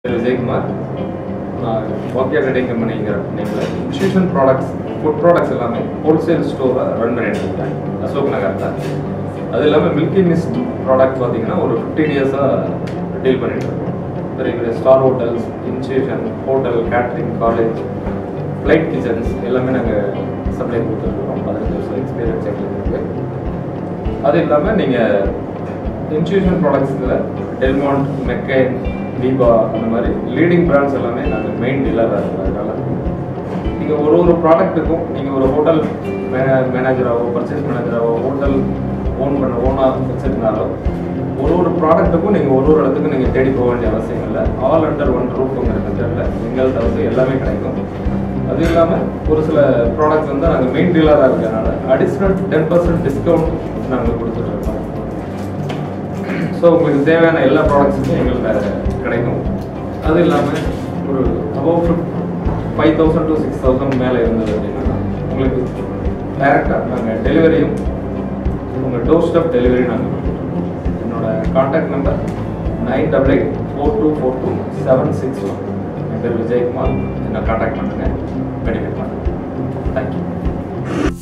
விஜயகுமார் நான் வாக்கியா ட்ரேடிங் கம்பெனிங்கிற நேமில் இன்ஸ்டியூஷன் ப்ராடக்ட்ஸ் ஃபுட் ப்ராடக்ட்ஸ் எல்லாமே ஹோல்சேல் ஸ்டோரை ரன் பண்ணிட்டு இருக்கேன் அசோக் நகரில் அது இல்லாமல் மில்கி மிஸ்ட் ப்ராடக்ட் பார்த்தீங்கன்னா ஒரு ஃபிஃப்டீன் இயர்ஸாக டீல் பண்ணிட்டு இருக்கோம் பெரிய பெரிய star hotels institution hotel catering college flight kitchens எல்லாமே நாங்கள் சப்ளை கொடுத்துருக்கோம் பதினஞ்சு வருஷம் எக்ஸ்பீரியன்ஸ் எங்களுக்கு இருக்குது அது இல்லாமல் நீங்கள் இன்ஸ்டியூஷன் ப்ராடக்ட்ஸில் டெல்மாண்ட் மெக்கைன் தீபா அந்த மாதிரி லீடிங் பிராண்ட்ஸ் எல்லாமே நாங்கள் மெயின் டீலராக இருக்கோம் அதனால நீங்கள் ஒரு ஒரு ப்ராடக்ட்டுக்கும் நீங்கள் ஒரு ஹோட்டல் மே மேனேஜராகவோ பர்ச்சேஸ் மேனேஜராகவோ ஹோட்டல் ஓன் பண்ண ஓனாக வச்சுருந்தாலோ ஒரு ஒரு ப்ராடக்ட்டுக்கும் நீங்கள் ஒரு ஒரு இடத்துக்கும் நீங்கள் தேடி போக வேண்டிய அவசியம் இல்லை ஆல் அண்டர் ஒன் ரூஃபுங்கிற மெத்தடில் எங்கள்கிட்ட வந்து எல்லாமே கிடைக்கும் அது இல்லாமல் ஒரு சில ப்ராடக்ட்ஸ் வந்து நாங்கள் மெயின் டீலராக இருக்கிறனால அடிஷ்னல் டென் பர்சன்ட் டிஸ்கவுண்ட் நாங்கள் கொடுத்துட்ருக்கோம் ஸோ உங்களுக்கு தேவையான எல்லா ப்ராடக்ட்ஸுமே எங்கள்கிட்ட கிடைக்கும் அது இல்லாமல் ஒரு above five thousand to six thousand மேலே இருந்தது அப்படின்னா உங்களுக்கு டைரெக்டாக நாங்கள் டெலிவரியும் உங்கள் டோர் ஸ்டெப் டெலிவரி நாங்கள் கொடுத்துருக்கோம் என்னோட contact number nine double eight four two four two seven six one என் பேர் விஜயகுமார் என்னை காண்டாக்ட் பண்ணுங்கள் பெனிஃபிட் பண்ணுங்கள் தேங்க்யூ